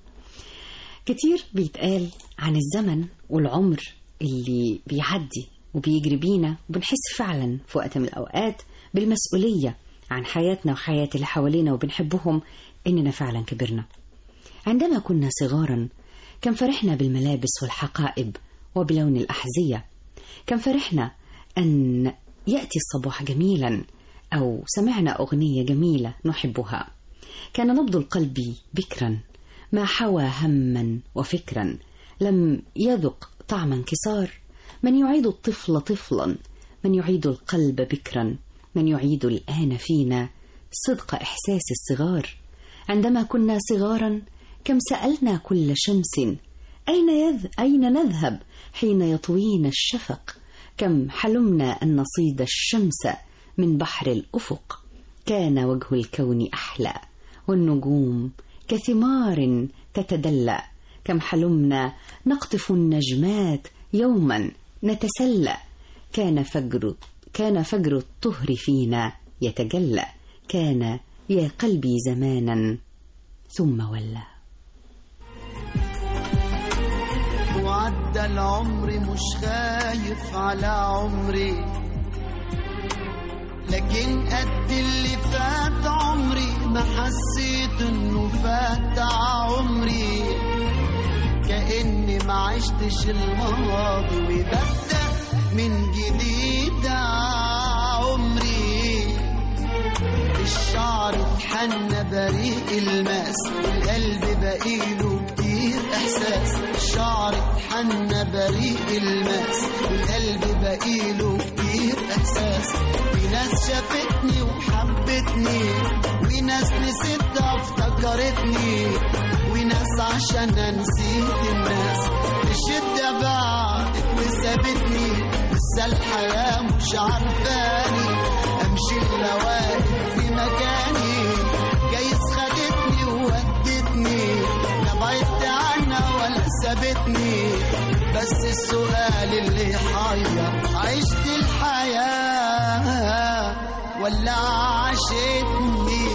كتير بيتقال عن الزمن والعمر اللي بيعدي وبيجري بينا وبنحس فعلا في وقت من الأوقات بالمسؤولية عن حياتنا وحياة اللي حوالينا وبنحبهم إننا فعلا كبرنا عندما كنا صغارا كان فرحنا بالملابس والحقائب وبلون الأحذية كان فرحنا أن يأتي الصباح جميلا أو سمعنا أغنية جميلة نحبها كان نبض القلب بكرا ما حوى هما وفكرا لم يذق طعم انكسار من يعيد الطفل طفلا من يعيد القلب بكرا من يعيد الآن فينا صدق إحساس الصغار عندما كنا صغارا كم سألنا كل شمس أين, يذ... أين نذهب حين يطوينا الشفق كم حلمنا أن نصيد الشمس من بحر الأفق كان وجه الكون أحلى والنجوم كثمار تتدلى كم حلمنا نقطف النجمات يوما نتسلى كان فجر كان فجر الطهر فينا يتجلى كان يا قلبي زمانا ثم ولى وعدى العمر مش خايف على عمري لكن قد اللي فات عمري ما حسيت انه فات عمري كأني ما عشتش الماضي وببدأ من جديد عمري الشعر اتحنى بريء الماس القلب بقيله كتير احساس الشعر اتحنى بريء الماس القلب بقيله كتير احساس في ناس شافتني وحبتني وناس نسيتها افتكرتني وناس عشان نسيت الناس الشدة بعدت وسابتني لسه الحياة مش عارفاني امشي الا واقف في مكاني جايز خدتني وودتني لا بعدت عنها ولا سابتني بس السؤال اللي حير عشت الحياة ولا عاشتني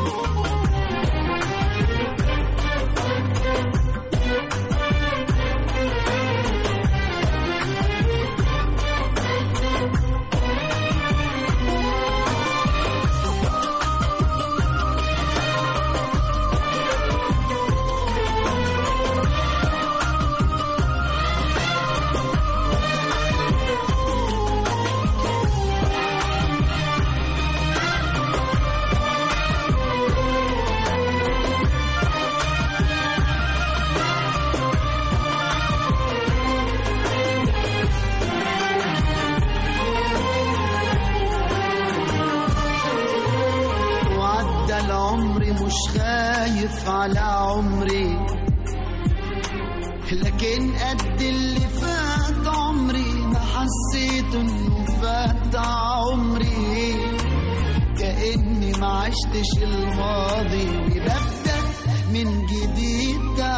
وعدى العمر مش خايف على عمري لكن قد اللي فات عمري ما حسيت انه فات عمري كأني ما عشتش الماضي ببدأ من جديد ده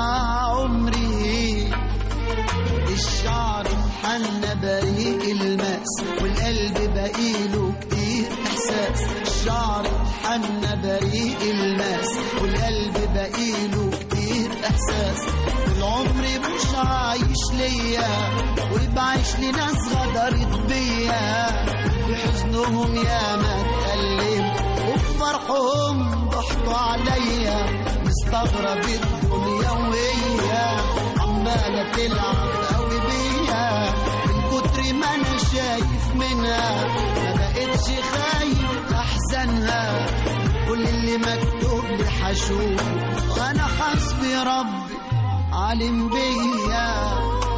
عمري الشعر محنى بريء الماس والقلب بقيله كتير احساس الشعر محنى بريء الماس والقلب بقيله كتير احساس العمر مش عايش ليا وبعيش لناس غدرت بيا بحزنهم يا ما اتألم وفي فرحهم ضحكوا عليا مستغرب الدنيا وهي عمالة تلعب قوي بيا من كتر ما انا شايف منها ما بقتش خايف احزنها كل اللي مكتوب لي هشوفه انا حسبي ربي عالم بيا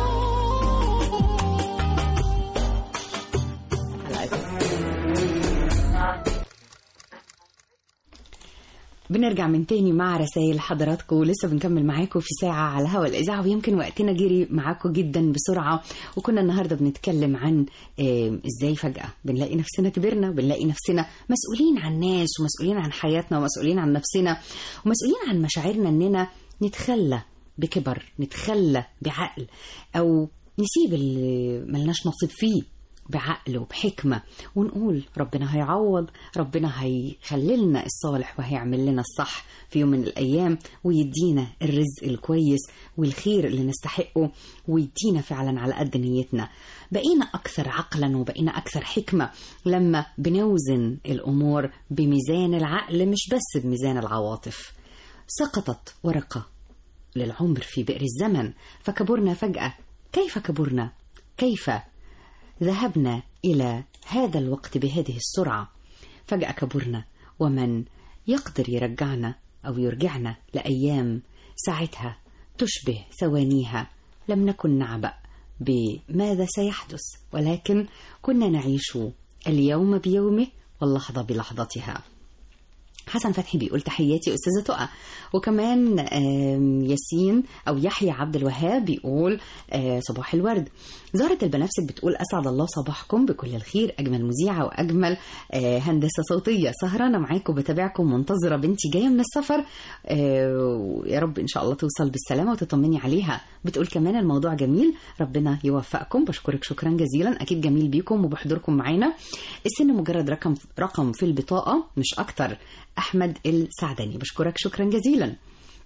بنرجع من تاني مع رسائل حضراتكم ولسه بنكمل معاكم في ساعة على هوا الإذاعة ويمكن وقتنا جري معاكم جدا بسرعة وكنا النهاردة بنتكلم عن آه، إزاي فجأة بنلاقي نفسنا كبرنا وبنلاقي نفسنا مسؤولين عن ناس ومسؤولين عن حياتنا ومسؤولين عن نفسنا ومسؤولين عن مشاعرنا إننا نتخلى بكبر نتخلى بعقل أو نسيب اللي ملناش نصيب فيه بعقل وبحكمة ونقول ربنا هيعوض ربنا هيخلي لنا الصالح وهيعمل لنا الصح في يوم من الأيام ويدينا الرزق الكويس والخير اللي نستحقه ويدينا فعلا على قد نيتنا بقينا أكثر عقلا وبقينا أكثر حكمة لما بنوزن الأمور بميزان العقل مش بس بميزان العواطف سقطت ورقة للعمر في بئر الزمن فكبرنا فجأة كيف كبرنا؟ كيف ذهبنا إلى هذا الوقت بهذه السرعة فجأة كبرنا ومن يقدر يرجعنا أو يرجعنا لأيام ساعتها تشبه ثوانيها لم نكن نعبأ بماذا سيحدث ولكن كنا نعيش اليوم بيومه واللحظة بلحظتها حسن فتحي بيقول تحياتي استاذه تقى وكمان آم، ياسين او يحيى عبد الوهاب بيقول آه، صباح الورد زهره البنفسج بتقول اسعد الله صباحكم بكل الخير اجمل مذيعه واجمل آه، هندسه صوتيه سهرانه معاكم بتابعكم منتظره بنتي جايه من السفر آه، يا رب ان شاء الله توصل بالسلامه وتطمني عليها بتقول كمان الموضوع جميل ربنا يوفقكم بشكرك شكرا جزيلا اكيد جميل بيكم وبحضوركم معانا السن مجرد رقم رقم في البطاقه مش اكتر احمد السعدني بشكرك شكرا جزيلا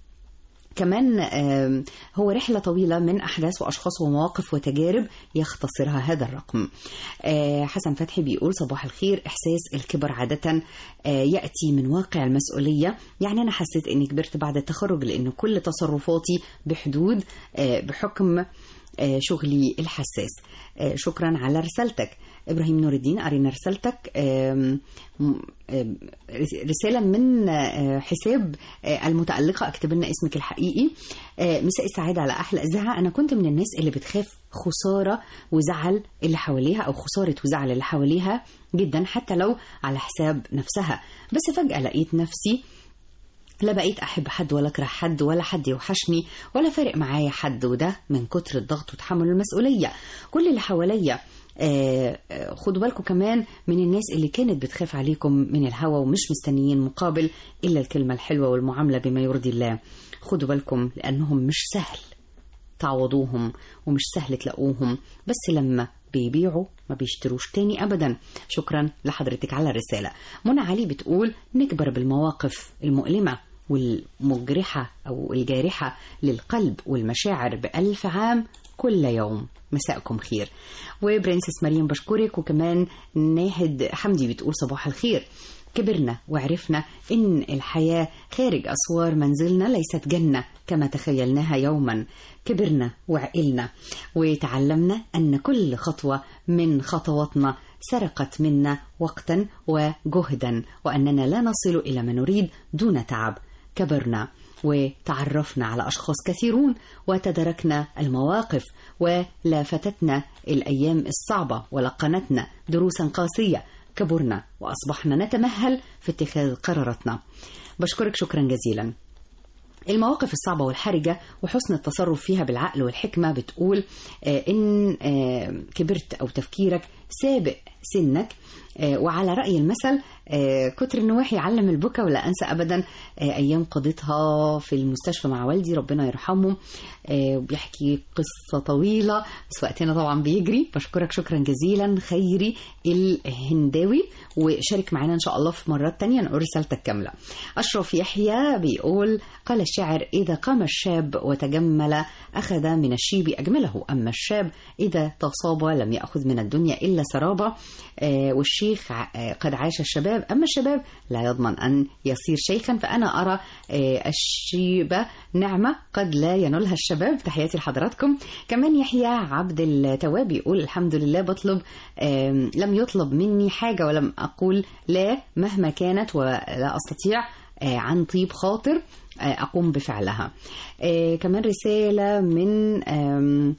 كمان آم، هو رحلة طويلة من أحداث وأشخاص ومواقف وتجارب يختصرها هذا الرقم آه، حسن فتحي بيقول صباح الخير إحساس الكبر عادة آه، يأتي من واقع المسؤولية يعني أنا حسيت أني كبرت بعد التخرج لأن كل تصرفاتي بحدود آه، بحكم آه، شغلي الحساس آه، شكرا على رسالتك ابراهيم نور الدين قرينا رسالتك آم، م- آم، رساله من آه، حساب آه، المتالقه اكتب لنا اسمك الحقيقي آه، مساء السعاده على احلى اذاعه انا كنت من الناس اللي بتخاف خساره وزعل اللي حواليها او خساره وزعل اللي حواليها جدا حتى لو على حساب نفسها بس فجاه لقيت نفسي لا بقيت احب حد ولا اكره حد ولا حد يوحشني ولا فارق معايا حد وده من كتر الضغط وتحمل المسؤوليه كل اللي حواليا آه، آه، خدوا بالكم كمان من الناس اللي كانت بتخاف عليكم من الهوى ومش مستنيين مقابل الا الكلمه الحلوه والمعامله بما يرضي الله خدوا بالكم لانهم مش سهل تعوضوهم ومش سهل تلاقوهم بس لما بيبيعوا ما بيشتروش تاني أبدا شكرا لحضرتك على الرسالة منى علي بتقول نكبر بالمواقف المؤلمة والمجرحة أو الجارحة للقلب والمشاعر بألف عام كل يوم مساءكم خير وبرنسس مريم بشكرك وكمان ناهد حمدي بتقول صباح الخير كبرنا وعرفنا إن الحياة خارج أسوار منزلنا ليست جنة كما تخيلناها يوما كبرنا وعقلنا وتعلمنا أن كل خطوة من خطواتنا سرقت منا وقتا وجهدا وأننا لا نصل إلى ما نريد دون تعب كبرنا وتعرفنا على أشخاص كثيرون وتدركنا المواقف ولافتتنا الأيام الصعبة ولقنتنا دروسا قاسية كبرنا وأصبحنا نتمهل في اتخاذ قراراتنا بشكرك شكرا جزيلا المواقف الصعبة والحرجة وحسن التصرف فيها بالعقل والحكمة بتقول آه، إن آه، كبرت أو تفكيرك سابق سنك آه، وعلى رأي المثل آه، كتر النواحي يعلم البكا ولا أنسى أبدا آه، أيام قضيتها في المستشفى مع والدي ربنا يرحمه آه، بيحكي قصة طويلة بس وقتنا طبعا بيجري بشكرك شكرا جزيلا خيري الهنداوي وشارك معنا إن شاء الله في مرات تانية نقول رسالتك كاملة أشرف يحيى بيقول قال الشاعر إذا قام الشاب وتجمل أخذ من الشيب أجمله أما الشاب إذا تصاب لم يأخذ من الدنيا إلا سرابة آه، والشيخ ع- آه، قد عاش الشباب أما الشباب لا يضمن أن يصير شيخا فأنا أرى آه، الشيبة نعمة قد لا ينولها الشباب تحياتي لحضراتكم كمان يحيى عبد التواب يقول الحمد لله بطلب آم، لم يطلب مني حاجة ولم أقول لا مهما كانت ولا أستطيع آه، عن طيب خاطر آه، أقوم بفعلها آه، كمان رسالة من آم،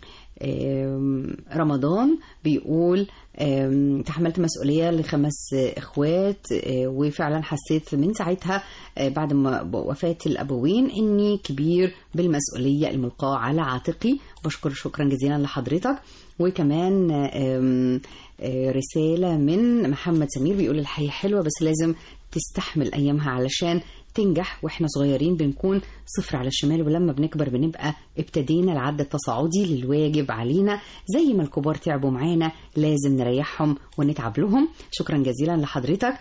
آم، رمضان بيقول آم، تحملت مسؤولية لخمس آه، إخوات آه، وفعلا حسيت من ساعتها آه، بعد ما وفاة الأبوين إني كبير بالمسؤولية الملقاة على عاتقي بشكر شكرا جزيلا لحضرتك وكمان آم، آه، رسالة من محمد سمير بيقول الحياة حلوة بس لازم تستحمل أيامها علشان تنجح واحنا صغيرين بنكون صفر على الشمال ولما بنكبر بنبقى ابتدينا العد التصاعدي للواجب علينا زي ما الكبار تعبوا معانا لازم نريحهم ونتعب لهم شكرا جزيلا لحضرتك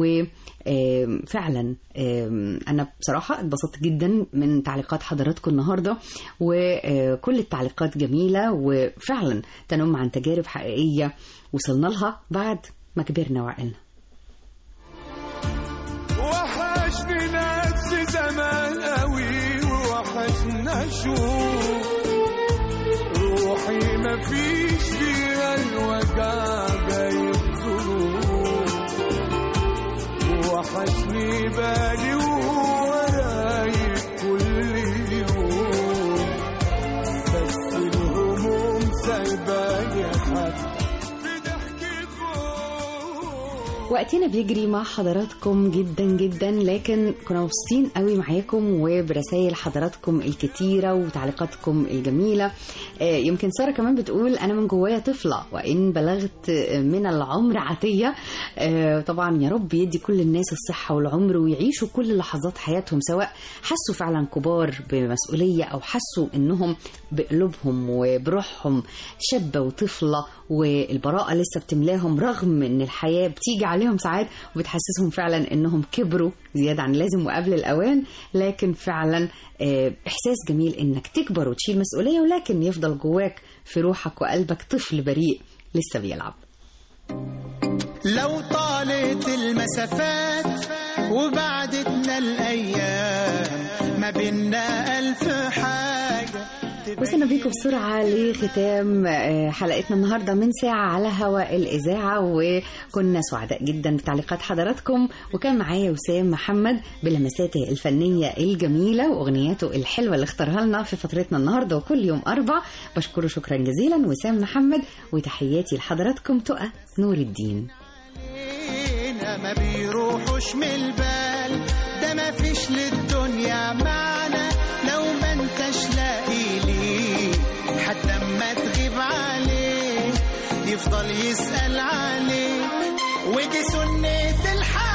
وفعلا انا بصراحة اتبسطت جدا من تعليقات حضراتكم النهاردة وكل التعليقات جميلة وفعلا تنم عن تجارب حقيقية وصلنا لها بعد ما كبرنا وعقلنا وحشني نفسي زمان قوي ووحشنا شوف روحي مفيش فيها الوجع جايب ظروف وحشني بالي ورايق كل يوم بس الهموم سايباني حتى في ضحكي خوف وقتنا بيجري مع حضراتكم جدا جدا لكن كنا مبسوطين قوي معاكم وبرسائل حضراتكم الكتيرة وتعليقاتكم الجميلة آه، يمكن سارة كمان بتقول أنا من جوايا طفلة وإن بلغت من العمر عتية آه، طبعا يا رب يدي كل الناس الصحة والعمر ويعيشوا كل لحظات حياتهم سواء حسوا فعلا كبار بمسؤولية أو حسوا إنهم بقلوبهم وبروحهم شابة وطفلة والبراءة لسه بتملاهم رغم إن الحياة بتيجي عليهم ساعات وبتحسسهم فعلا إنهم كبروا زيادة عن اللازم وقبل الأوان لكن فعلا آه، إحساس جميل إنك تكبر وتشيل مسؤولية ولكن يفضل جواك في روحك وقلبك طفل بريء لسه بيلعب لو طالت المسافات وبعدتنا الأيام ما بينا ألف حاجة وصلنا بيكم بسرعة لختام آه، حلقتنا النهاردة من ساعة على هواء الإذاعة وكنا سعداء جدا بتعليقات حضراتكم وكان معايا وسام محمد بلمساته الفنية الجميلة وأغنياته الحلوة اللي اختارها لنا في فترتنا النهاردة وكل يوم أربع بشكره شكرا جزيلا وسام محمد وتحياتي لحضراتكم تقى نور الدين علينا ما بيروحوش من البال ده ما فيش للدنيا معنى لو ما انتش لاقي ليه حتى اما تغيب عليه يفضل يسأل عليه ودي سنة الحياة